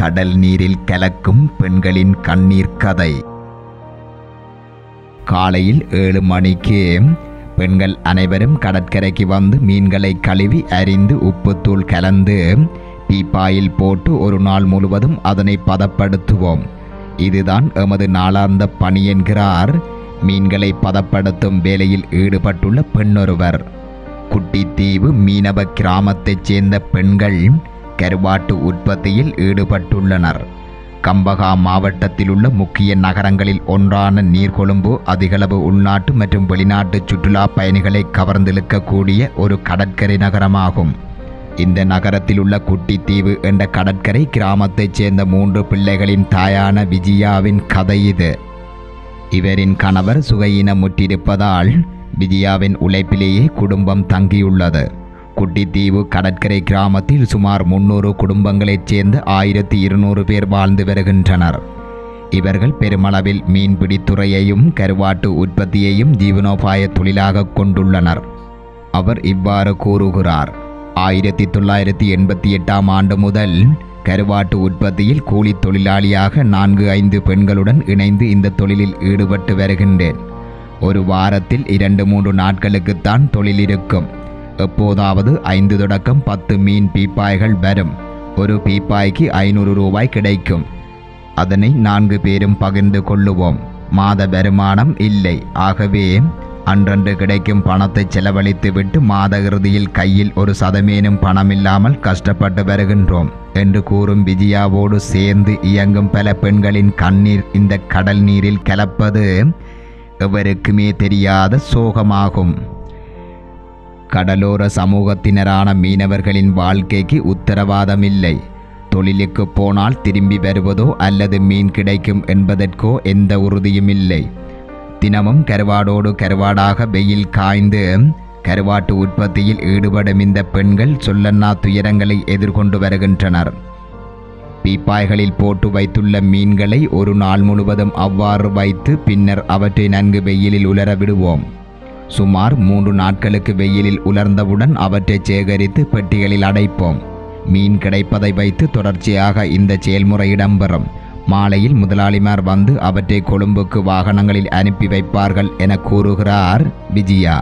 கடல் நீரில் கலக்கும் பெண்களின் கண்ணீர் கதை காலையில் ஏழு மணிக்கு பெண்கள் அனைவரும் கடற்கரைக்கு வந்து மீன்களை கழுவி அரிந்து உப்புத்தூள் கலந்து பீப்பாயில் போட்டு ஒரு நாள் முழுவதும் அதனை பதப்படுத்துவோம் இதுதான் எமது நாளார்ந்த பணி என்கிறார் மீன்களை பதப்படுத்தும் வேலையில் ஈடுபட்டுள்ள பெண்ணொருவர் குட்டித்தீவு மீனவ கிராமத்தைச் சேர்ந்த பெண்கள் கருவாட்டு உற்பத்தியில் ஈடுபட்டுள்ளனர் கம்பகா மாவட்டத்தில் உள்ள முக்கிய நகரங்களில் ஒன்றான நீர்கொழும்பு அதிகளவு உள்நாட்டு மற்றும் வெளிநாட்டு சுற்றுலா பயணிகளை கவர்ந்திழுக்கக்கூடிய ஒரு கடற்கரை நகரமாகும் இந்த நகரத்தில் உள்ள குட்டித்தீவு என்ற கடற்கரை கிராமத்தைச் சேர்ந்த மூன்று பிள்ளைகளின் தாயான விஜயாவின் கதை இது இவரின் கணவர் சுகையினமுற்றிருப்பதால் விஜயாவின் உழைப்பிலேயே குடும்பம் தங்கியுள்ளது குட்டித்தீவு கடற்கரை கிராமத்தில் சுமார் முன்னூறு குடும்பங்களைச் சேர்ந்த ஆயிரத்தி இருநூறு பேர் வாழ்ந்து வருகின்றனர் இவர்கள் பெருமளவில் மீன்பிடித்துறையையும் கருவாட்டு உற்பத்தியையும் ஜீவனோபாய தொழிலாக கொண்டுள்ளனர் அவர் இவ்வாறு கூறுகிறார் ஆயிரத்தி தொள்ளாயிரத்தி எண்பத்தி எட்டாம் ஆண்டு முதல் கருவாட்டு உற்பத்தியில் கூலித் தொழிலாளியாக நான்கு ஐந்து பெண்களுடன் இணைந்து இந்த தொழிலில் ஈடுபட்டு வருகின்றேன் ஒரு வாரத்தில் இரண்டு மூன்று நாட்களுக்குத்தான் தொழில் இருக்கும் எப்போதாவது ஐந்து தொடக்கம் பத்து மீன் பீப்பாய்கள் வரும் ஒரு பீப்பாய்க்கு ஐநூறு ரூபாய் கிடைக்கும் அதனை நான்கு பேரும் பகிர்ந்து கொள்ளுவோம் மாத வருமானம் இல்லை ஆகவே அன்றன்று கிடைக்கும் பணத்தை செலவழித்துவிட்டு மாத இறுதியில் கையில் ஒரு சதமேனும் பணமில்லாமல் கஷ்டப்பட்டு வருகின்றோம் என்று கூறும் விஜயாவோடு சேர்ந்து இயங்கும் பல பெண்களின் கண்ணீர் இந்த கடல் நீரில் கலப்பது எவருக்குமே தெரியாத சோகமாகும் கடலோர சமூகத்தினரான மீனவர்களின் வாழ்க்கைக்கு உத்தரவாதமில்லை தொழிலுக்கு போனால் திரும்பி வருவதோ அல்லது மீன் கிடைக்கும் என்பதற்கோ எந்த உறுதியும் இல்லை தினமும் கருவாடோடு கருவாடாக வெயில் காய்ந்து கருவாட்டு உற்பத்தியில் ஈடுபடும் இந்த பெண்கள் சொல்லன்னா துயரங்களை எதிர்கொண்டு வருகின்றனர் பீப்பாய்களில் போட்டு வைத்துள்ள மீன்களை ஒரு நாள் முழுவதும் அவ்வாறு வைத்து பின்னர் அவற்றை நன்கு வெயிலில் உலர விடுவோம் சுமார் மூன்று நாட்களுக்கு வெயிலில் உலர்ந்தவுடன் அவற்றை சேகரித்து பெட்டிகளில் அடைப்போம் மீன் கிடைப்பதை வைத்து தொடர்ச்சியாக இந்த செயல்முறை இடம்பெறும் மாலையில் முதலாளிமார் வந்து அவற்றை கொழும்புக்கு வாகனங்களில் அனுப்பி வைப்பார்கள் என கூறுகிறார் விஜயா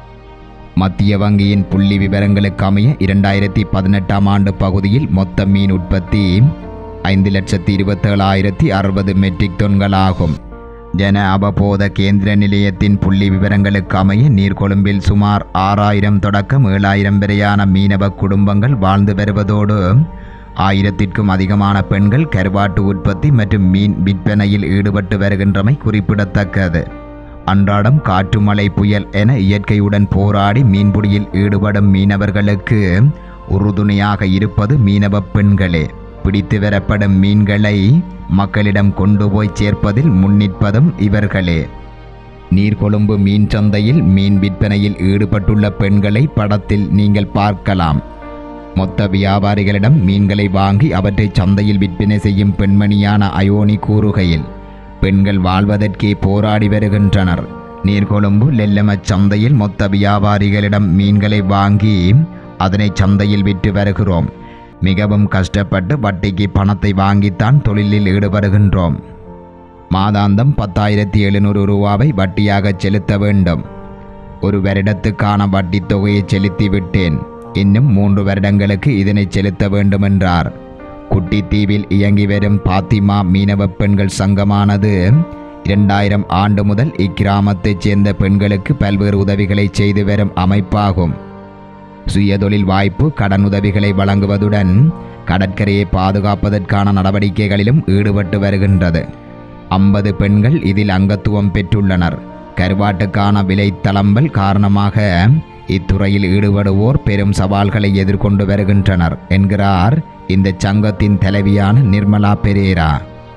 மத்திய வங்கியின் புள்ளி விவரங்களுக்கு அமைய இரண்டாயிரத்தி பதினெட்டாம் ஆண்டு பகுதியில் மொத்த மீன் உற்பத்தி ஐந்து லட்சத்தி இருபத்தேழாயிரத்தி அறுபது மெட்ரிக் டன்களாகும் ஜன அவபோத கேந்திர நிலையத்தின் புள்ளி விவரங்களுக்கு அமைய நீர்கொழும்பில் சுமார் ஆறாயிரம் தொடக்கம் ஏழாயிரம் வரையான மீனவ குடும்பங்கள் வாழ்ந்து வருவதோடு ஆயிரத்திற்கும் அதிகமான பெண்கள் கருவாட்டு உற்பத்தி மற்றும் மீன் விற்பனையில் ஈடுபட்டு வருகின்றமை குறிப்பிடத்தக்கது அன்றாடம் காற்று மழை புயல் என இயற்கையுடன் போராடி மீன்பிடியில் ஈடுபடும் மீனவர்களுக்கு உறுதுணையாக இருப்பது மீனவ பெண்களே பிடித்து வரப்படும் மீன்களை மக்களிடம் கொண்டு போய் சேர்ப்பதில் முன்னிற்பதும் இவர்களே நீர்கொழும்பு மீன் சந்தையில் மீன் விற்பனையில் ஈடுபட்டுள்ள பெண்களை படத்தில் நீங்கள் பார்க்கலாம் மொத்த வியாபாரிகளிடம் மீன்களை வாங்கி அவற்றை சந்தையில் விற்பனை செய்யும் பெண்மணியான அயோனி கூறுகையில் பெண்கள் வாழ்வதற்கே போராடி வருகின்றனர் நீர்கொழும்பு லெல்லமச் சந்தையில் மொத்த வியாபாரிகளிடம் மீன்களை வாங்கி அதனை சந்தையில் விற்று வருகிறோம் மிகவும் கஷ்டப்பட்டு வட்டிக்கு பணத்தை வாங்கித்தான் தொழிலில் ஈடுபடுகின்றோம் மாதாந்தம் பத்தாயிரத்தி எழுநூறு ரூபாவை வட்டியாக செலுத்த வேண்டும் ஒரு வருடத்துக்கான வட்டித் தொகையை செலுத்தி விட்டேன் இன்னும் மூன்று வருடங்களுக்கு இதனை செலுத்த வேண்டும் என்றார் குட்டித்தீவில் இயங்கி வரும் பாத்திமா மீனவ பெண்கள் சங்கமானது இரண்டாயிரம் ஆண்டு முதல் இக்கிராமத்தைச் சேர்ந்த பெண்களுக்கு பல்வேறு உதவிகளை செய்து வரும் அமைப்பாகும் சுயதொழில் வாய்ப்பு கடன் உதவிகளை வழங்குவதுடன் கடற்கரையை பாதுகாப்பதற்கான நடவடிக்கைகளிலும் ஈடுபட்டு வருகின்றது ஐம்பது பெண்கள் இதில் அங்கத்துவம் பெற்றுள்ளனர் கருவாட்டுக்கான விலை தளம்பல் காரணமாக இத்துறையில் ஈடுபடுவோர் பெரும் சவால்களை எதிர்கொண்டு வருகின்றனர் என்கிறார் இந்த சங்கத்தின் தலைவியான நிர்மலா பெரேரா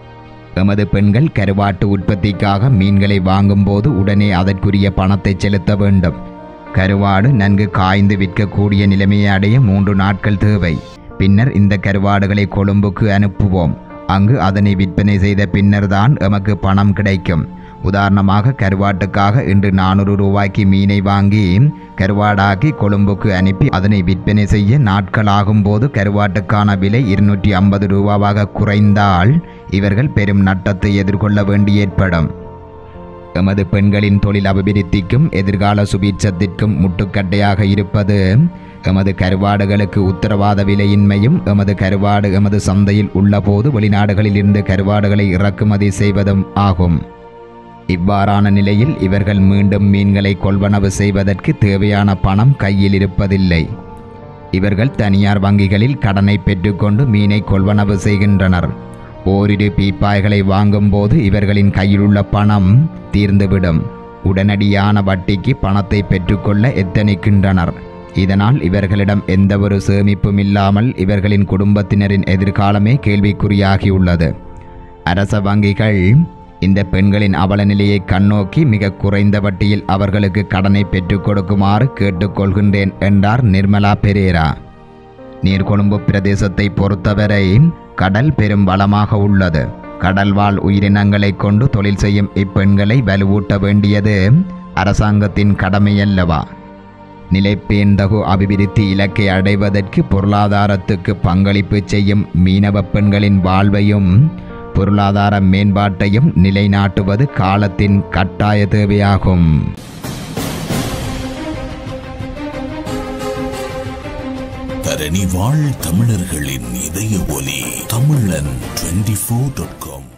எமது பெண்கள் கருவாட்டு உற்பத்திக்காக மீன்களை வாங்கும்போது உடனே அதற்குரிய பணத்தை செலுத்த வேண்டும் கருவாடு நன்கு காய்ந்து விற்கக்கூடிய நிலைமையை அடைய மூன்று நாட்கள் தேவை பின்னர் இந்த கருவாடுகளை கொழும்புக்கு அனுப்புவோம் அங்கு அதனை விற்பனை செய்த பின்னர்தான் எமக்கு பணம் கிடைக்கும் உதாரணமாக கருவாட்டுக்காக இன்று நானூறு ரூபாய்க்கு மீனை வாங்கி கருவாடாக்கி கொழும்புக்கு அனுப்பி அதனை விற்பனை செய்ய நாட்களாகும் போது கருவாட்டுக்கான விலை இருநூற்றி ஐம்பது ரூபாவாக குறைந்தால் இவர்கள் பெரும் நட்டத்தை எதிர்கொள்ள வேண்டி ஏற்படும் எமது பெண்களின் தொழில் அபிவிருத்திக்கும் எதிர்கால சுபீட்சத்திற்கும் முட்டுக்கட்டையாக இருப்பது எமது கருவாடுகளுக்கு உத்தரவாத விலையின்மையும் எமது கருவாடு எமது சந்தையில் உள்ளபோது வெளிநாடுகளில் இருந்து கருவாடுகளை இறக்குமதி செய்வதும் ஆகும் இவ்வாறான நிலையில் இவர்கள் மீண்டும் மீன்களை கொள்வனவு செய்வதற்கு தேவையான பணம் கையில் இருப்பதில்லை இவர்கள் தனியார் வங்கிகளில் கடனை பெற்றுக்கொண்டு மீனை கொள்வனவு செய்கின்றனர் ஓரிரு பீப்பாய்களை வாங்கும்போது இவர்களின் கையிலுள்ள பணம் தீர்ந்துவிடும் உடனடியான வட்டிக்கு பணத்தை பெற்றுக்கொள்ள எத்தனிக்கின்றனர் இதனால் இவர்களிடம் எந்தவொரு சேமிப்பும் இல்லாமல் இவர்களின் குடும்பத்தினரின் எதிர்காலமே கேள்விக்குறியாகியுள்ளது அரச வங்கிகள் இந்த பெண்களின் அவல நிலையை கண்ணோக்கி மிக குறைந்த வட்டியில் அவர்களுக்கு கடனை பெற்றுக் கொடுக்குமாறு கேட்டுக்கொள்கின்றேன் என்றார் நிர்மலா பெரேரா நீர்கொழும்பு பிரதேசத்தை பொறுத்தவரை கடல் பெரும் வளமாக உள்ளது கடல்வாழ் உயிரினங்களை கொண்டு தொழில் செய்யும் இப்பெண்களை வலுவூட்ட வேண்டியது அரசாங்கத்தின் கடமையல்லவா நிலைப்பேந்தகு அபிவிருத்தி இலக்கை அடைவதற்கு பொருளாதாரத்துக்கு பங்களிப்பு செய்யும் மீனவ பெண்களின் வாழ்வையும் பொருளாதார மேம்பாட்டையும் நிலைநாட்டுவது காலத்தின் கட்டாய தேவையாகும் தரணி வாழ் தமிழர்களின் இதய ஒலி தமிழன் டுவெண்டி ஃபோர் டாட் காம்